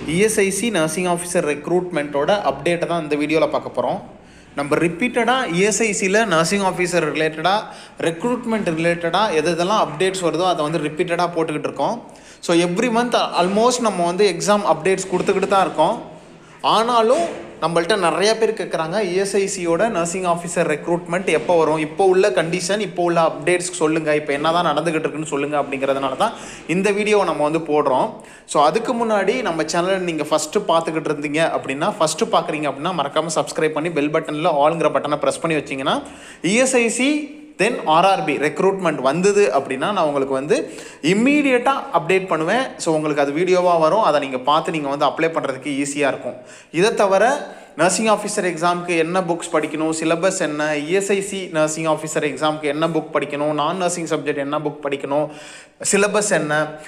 ESIC nursing officer ரெக்ரூட்மெண்ட்டோட அப்டேட்டை தான் இந்த வீடியோவில் பார்க்க போகிறோம் நம்ம ரிப்பீட்டடாக இஎஸ்ஐசியில் நர்சிங் ஆஃபீஸர் ரிலேட்டடாக ரெக்ரூட்மெண்ட் ரிலேட்டடாக எது எதெல்லாம் அப்டேட்ஸ் வருதோ அதை வந்து ரிப்பீட்டடாக போட்டுக்கிட்டு இருக்கோம் ஸோ எவ்ரி மந்த் ஆல்மோஸ்ட் நம்ம வந்து எக்ஸாம் அப்டேட்ஸ் கொடுத்துக்கிட்டு தான் இருக்கோம் ஆனாலும் நம்மள்ட்ட நிறைய பேர் கேட்குறாங்க இஎஸ்ஐசியோட நர்சிங் ஆஃபீஸர் ரெக்ரூட்மெண்ட் எப்போ வரும் இப்போ உள்ள கண்டிஷன் இப்போ உள்ள அப்டேட்ஸ் சொல்லுங்கள் இப்போ என்ன தான் நடந்துகிட்டு இருக்குன்னு சொல்லுங்கள் அப்படிங்கிறதுனால தான் இந்த வீடியோவை நம்ம வந்து போடுறோம் ஸோ அதுக்கு முன்னாடி நம்ம சேனலை நீங்கள் ஃபஸ்ட்டு பார்த்துக்கிட்டு இருந்தீங்க அப்படின்னா ஃபஸ்ட்டு பார்க்குறீங்க அப்படின்னா மறக்காமல் சப்ஸ்கிரைப் பண்ணி பெல் பட்டனில் ஆளுங்கிற பட்டனை ப்ரெஸ் பண்ணி வச்சிங்கன்னா இஎஸ்ஐசி தென் ஆர்ஆர்பி ரெக்ரூட்மெண்ட் வந்தது அப்படின்னா நான் உங்களுக்கு வந்து இம்மீடியட்டாக அப்டேட் பண்ணுவேன் ஸோ உங்களுக்கு அது வீடியோவாக வரும் அதை நீங்கள் பார்த்து நீங்கள் வந்து அப்ளை பண்ணுறதுக்கு ஈஸியாக இருக்கும் இதை தவிர நர்சிங் ஆஃபீஸர் எக்ஸாமுக்கு என்ன புக்ஸ் படிக்கணும் சிலபஸ் என்ன இஎஸ்ஐசி நர்சிங் ஆஃபீஸர் எக்ஸாமுக்கு என்ன புக் படிக்கணும் நான் நர்சிங் சப்ஜெக்ட் என்ன புக் படிக்கணும் சிலபஸ் என்ன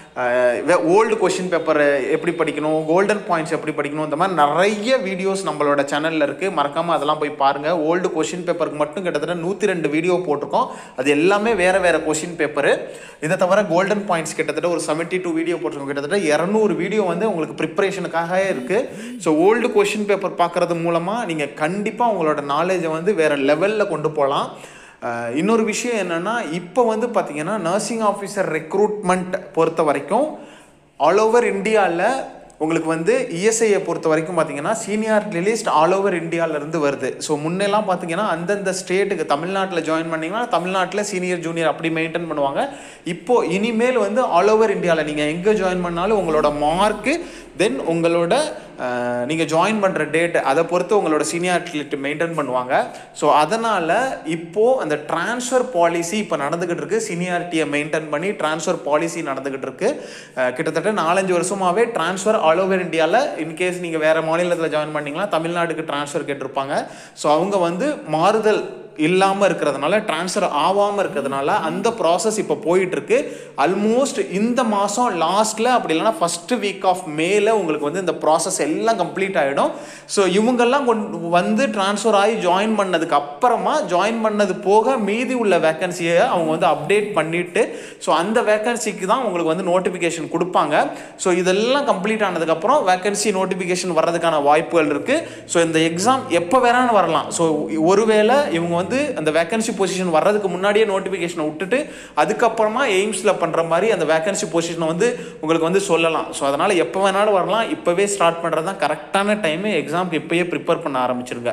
ஓல்டு கொஷின் பேப்பர் எப்படி படிக்கணும் கோல்டன் பாயிண்ட்ஸ் எப்படி படிக்கணும் இந்த மாதிரி நிறைய வீடியோஸ் நம்மளோட சேனலில் இருக்குது மறக்காமல் அதெல்லாம் போய் பாருங்கள் ஓல்டு கொஷின் பேப்பருக்கு மட்டும் கிட்டத்தட்ட நூற்றி ரெண்டு வீடியோ போட்டிருக்கோம் அது எல்லாமே வேறு வேறு கொஷின் பேப்பரு இதை தவிர கோல்டன் பாயிண்ட்ஸ் கிட்டத்தட்ட ஒரு செவன்ட்டி டூ வீடியோ போட்டிருக்கோம் கிட்டத்தட்ட இரநூறு வீடியோ வந்து உங்களுக்கு ப்ரிப்பரேஷனுக்காக இருக்குது ஸோ ஓல்டு கொஷின் பேப்பர் பார்க்குறது மூலமாக நீங்கள் கண்டிப்பாக உங்களோட நாலேஜை வந்து வேறு லெவலில் கொண்டு போகலாம் அஹ் இன்னொரு விஷயம் என்னென்னா இப்போ வந்து பார்த்தீங்கன்னா நர்சிங் ஆஃபீஸர் ரெக்ரூட்மெண்ட் பொறுத்த வரைக்கும் ஆல் ஓவர் இந்தியாவில் உங்களுக்கு வந்து இஎஸ்ஐயை பொறுத்த வரைக்கும் பார்த்தீங்கன்னா சீனியர் லிஸ்ட் ஆல் ஓவர் இந்தியாவிலேருந்து வருது ஸோ முன்னெல்லாம் பார்த்தீங்கன்னா அந்தந்த ஸ்டேட்டுக்கு தமிழ்நாட்டில் ஜாயின் பண்ணிங்கன்னா தமிழ்நாட்டில் சீனியர் ஜூனியர் அப்படி மெயின்டைன் பண்ணுவாங்க இப்போது இனிமேல் வந்து ஆல் ஓவர் இந்தியாவில் நீங்கள் எங்கே ஜாயின் பண்ணாலும் உங்களோட மார்க்கு தென் உங்களோட நீங்கள் ஜாயின் பண்ணுற டேட் அதை பொறுத்து உங்களோட சீனியாரிட்டி மெயின்டைன் பண்ணுவாங்க ஸோ அதனால் இப்போது அந்த ட்ரான்ஸ்ஃபர் பாலிசி இப்போ நடந்துக்கிட்டு இருக்கு சீனியாரிட்டியை மெயின்டைன் பண்ணி ட்ரான்ஸ்ஃபர் பாலிசி நடந்துக்கிட்டு இருக்கு அஹ் கிட்டத்தட்ட நாலஞ்சு வருஷமாகவே ட்ரான்ஸ்ஃபர் ஆல் ஓவர் இந்தியாவில் இன்கேஸ் நீங்கள் வேறு மாநிலத்தில் ஜாயின் பண்ணிங்கன்னா தமிழ்நாட்டுக்கு ட்ரான்ஸ்ஃபர் கேட்டிருப்பாங்க ஸோ அவங்க வந்து மாறுதல் இல்லாமல் இருக்கிறதுனால ட்ரான்ஸ்ஃபர் ஆகாமல் இருக்கிறதுனால அந்த ப்ராசஸ் இப்போ போயிட்டுருக்கு ஆல்மோஸ்ட் இந்த மாதம் லாஸ்ட்டில் அப்படி இல்லைன்னா ஃபஸ்ட்டு வீக் ஆஃப் மேல உங்களுக்கு வந்து இந்த ப்ராசஸ் எல்லாம் கம்ப்ளீட் ஆகிடும் ஸோ இவங்கெல்லாம் கொண்டு வந்து ட்ரான்ஸ்ஃபர் ஆகி ஜாயின் பண்ணதுக்கு அப்புறமா ஜாயின் பண்ணது போக மீதி உள்ள வேக்கன்சியை அவங்க வந்து அப்டேட் பண்ணிவிட்டு ஸோ அந்த வேக்கன்சிக்கு தான் உங்களுக்கு வந்து நோட்டிஃபிகேஷன் கொடுப்பாங்க ஸோ இதெல்லாம் கம்ப்ளீட் ஆனதுக்கப்புறம் வேக்கன்சி நோட்டிஃபிகேஷன் வர்றதுக்கான வாய்ப்புகள் இருக்குது ஸோ இந்த எக்ஸாம் எப்போ வேணாலும் வரலாம் ஸோ ஒருவேளை இவங்க வந்து அந்த வேக்கன்சி பொசிஷன் வர்றதுக்கு முன்னாடியே நோட்டிஃபிகேஷனை விட்டுட்டு அதுக்கப்புறமா எய்ம்ஸில் பண்ணுற மாதிரி அந்த வேக்கன்சி பொசிஷனை வந்து உங்களுக்கு வந்து சொல்லலாம் ஸோ அதனால் எப்போ வேணாலும் வரலாம் இப்போவே ஸ்டார்ட் பண்ணுறது தான் கரெக்டான டைமு எக்ஸாமுக்கு இப்போயே ப்ரிப்பேர் பண்ண ஆரம்பிச்சிருங்க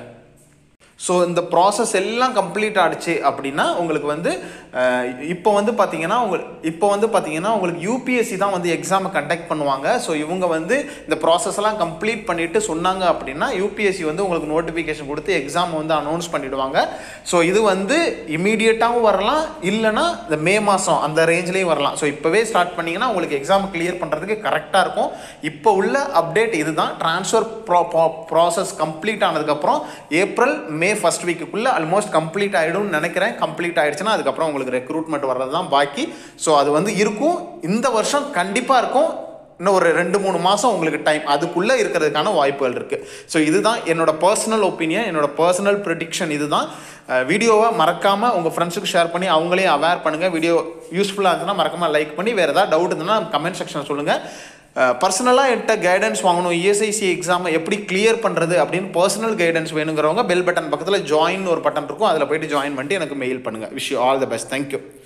ஸோ இந்த ப்ராசஸ் எல்லாம் கம்ப்ளீட் ஆகிடுச்சு அப்படின்னா உங்களுக்கு வந்து அஹ், இப்போ வந்து பார்த்தீங்கன்னா உங்கள் இப்போ வந்து பார்த்தீங்கன்னா உங்களுக்கு யூபிஎஸ்சி தான் வந்து எக்ஸாமை கண்டக்ட் பண்ணுவாங்க ஸோ இவங்க வந்து இந்த ப்ராசஸ் எல்லாம் கம்ப்ளீட் பண்ணிட்டு சொன்னாங்க அப்படின்னா யூபிஎஸ்சி வந்து உங்களுக்கு நோட்டிஃபிகேஷன் கொடுத்து எக்ஸாம் வந்து அனௌன்ஸ் பண்ணிடுவாங்க ஸோ இது வந்து இமீடியட்டாகவும் வரலாம் இல்லைன்னா இந்த மே மாதம் அந்த ரேஞ்சிலையும் வரலாம் ஸோ இப்போவே ஸ்டார்ட் பண்ணிங்கன்னா உங்களுக்கு எக்ஸாம் கிளியர் பண்ணுறதுக்கு கரெக்டாக இருக்கும் இப்போ உள்ள அப்டேட் இதுதான் ட்ரான்ஸ்ஃபர் ப்ராசஸ் கம்ப்ளீட் ஆனதுக்கப்புறம் ஏப்ரல் மே ஃபர்ஸ்ட் வீக்குக்குள்ளே ஆல்மோஸ்ட் கம்ப்ளீட் ஆகிடும்னு நினைக்கிறேன் கம்ப்ளீட் ஆயிடுச்சுன்னா அதுக்கப்புறம் உங்களுக்கு ரெக்ரூட்மெண்ட் வர்றது தான் பாக்கி ஸோ அது வந்து இருக்கும் இந்த வருஷம் கண்டிப்பாக இருக்கும் இன்னும் ஒரு ரெண்டு மூணு மாதம் உங்களுக்கு டைம் அதுக்குள்ளே இருக்கிறதுக்கான வாய்ப்புகள் இருக்குது ஸோ இதுதான் என்னோட பர்சனல் ஒப்பீனியன் என்னோட பர்சனல் ப்ரிடிக்ஷன் இதுதான் வீடியோவை மறக்காமல் உங்கள் ஃப்ரெண்ட்ஸுக்கு ஷேர் பண்ணி அவங்களையும் அவேர் பண்ணுங்கள் வீடியோ யூஸ்ஃபுல்லாக இருந்துச்சுன்னா மறக்காமல் லைக் பண்ணி வேறு ஏதாவது டவுட் இருந்ததுன்னா கமெண்ட் செக்ஷனில் சொல்லுங்கள் பர்சனலாக என்கிட்ட கைடன்ஸ் வாங்கணும் இஎஸ்ஐசி எக்ஸாமை எப்படி கிளியர் பண்ணுறது அப்படின்னு பர்சனல் கைடன்ஸ் வேணுங்கிறவங்க பெல் பட்டன் பக்கத்தில் ஜாயின் ஒரு பட்டன் இருக்கும் அதில் போயிட்டு ஜாயின் பண்ணிட்டு எனக்கு மெயில் பண்ணுங்கள் wish all the best thank you